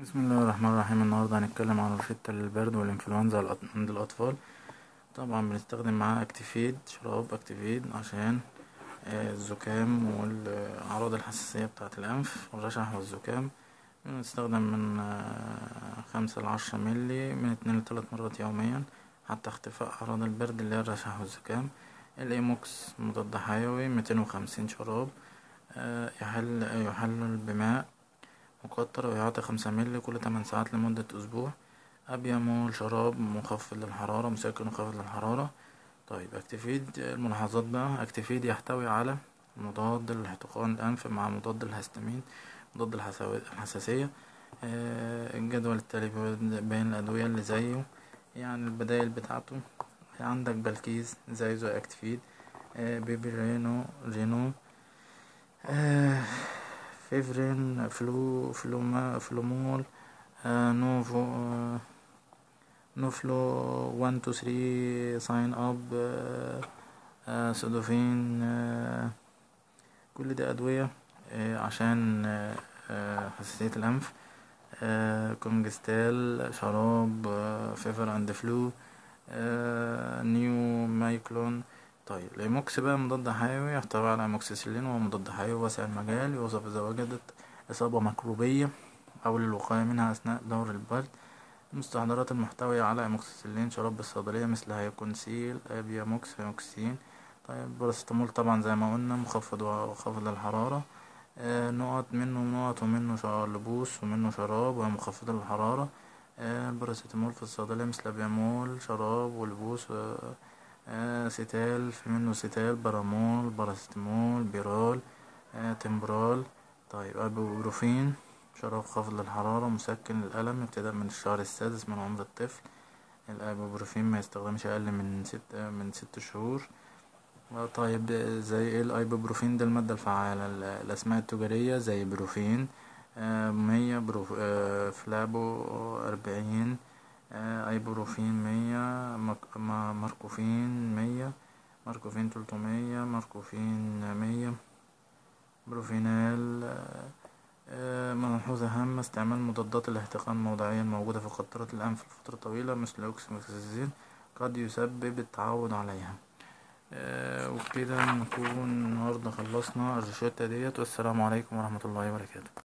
بسم الله الرحمن الرحيم النهاردة هنتكلم عن روشتة للبرد والإنفلونزا الأط- عند الأطفال طبعا بنستخدم معاه أكتيفيد شراب أكتيفيد عشان آه، الزكام والأعراض الحساسية بتاعة الأنف والرشح والزكام بنستخدم من آه، خمسة لعشرة ملي من اتنين لتلات مرات يوميا حتى اختفاء أعراض البرد اللي هي الرشح والزكام الإيموكس مضاد حيوي ميتين وخمسين شراب آه، يحل يحلل بماء مقطر ويعطي خمسة مللي كل تمن ساعات لمدة أسبوع أبيامول شراب مخفض للحرارة مسكن مخفض للحرارة طيب أكتيفيد الملاحظات بقى أكتيفيد يحتوي على مضاد لاحتقان الأنف مع مضاد الهستامين مضاد الحساو- الحساسية آه، الجدول التالي بين الأدوية اللي زيه يعني البدايل بتاعته عندك بالكيز زايزو أكتيفيد آه، بيبي رينو رينو آه، فيفرين فلو فلوما فلومول آه نوفو آه نوفلو وان تو ثري ساين اب آه آه سودوفين آه كل دي أدوية آه عشان آه آه حساسية الأنف آه كونجستال شراب آه فيفر اند فلو آه نيو مايكلون طيب الإيموكس بقى مضاد حيوي يحتوي على أموكسيسيلين وهو مضاد حيوي واسع المجال يوصف إذا وجدت إصابة ميكروبية أو للوقاية منها أثناء دور البرد المستحضرات المحتوية على أموكسيسيلين شراب بالصيدلية مثل هيكونسيل أبياموكس هيوكسين طيب باراسيتامول طبعا زي ما قلنا مخفض وخفض للحرارة آه نقط منه نقط ومنه شراب لبوس ومنه شراب ومخفض للحرارة آه الباراسيتامول في الصيدلية مثل أبيامول شراب ولبوس آه آه ستال في منه ستال برامول باراسيتامول بيرال آه تمبرال طيب أبوبروفين شراب خافض للحرارة مسكن للألم ابتداء من الشهر السادس من عمر الطفل الأيبوبروفين ما يستخدمش أقل من ست من ست شهور آه طيب زي ايه الأيبوبروفين ده المادة الفعالة ال- الأسماء التجارية زي بروفين آه مية بروف آه فلابو أربعين آه ايبوروفين مية مك- ما- ماركوفين مية ماركوفين تلتمية ماركوفين مية بروفينال آه، آه، ملحوظة هامة استعمال مضادات الاحتقان موضعيا موجودة في قطرات الأنف لفترة طويلة مثل الأوكسيموكسيزين قد يسبب التعود عليها آه، وبكده نكون النهاردة خلصنا الروشتة ديت والسلام عليكم ورحمة الله وبركاته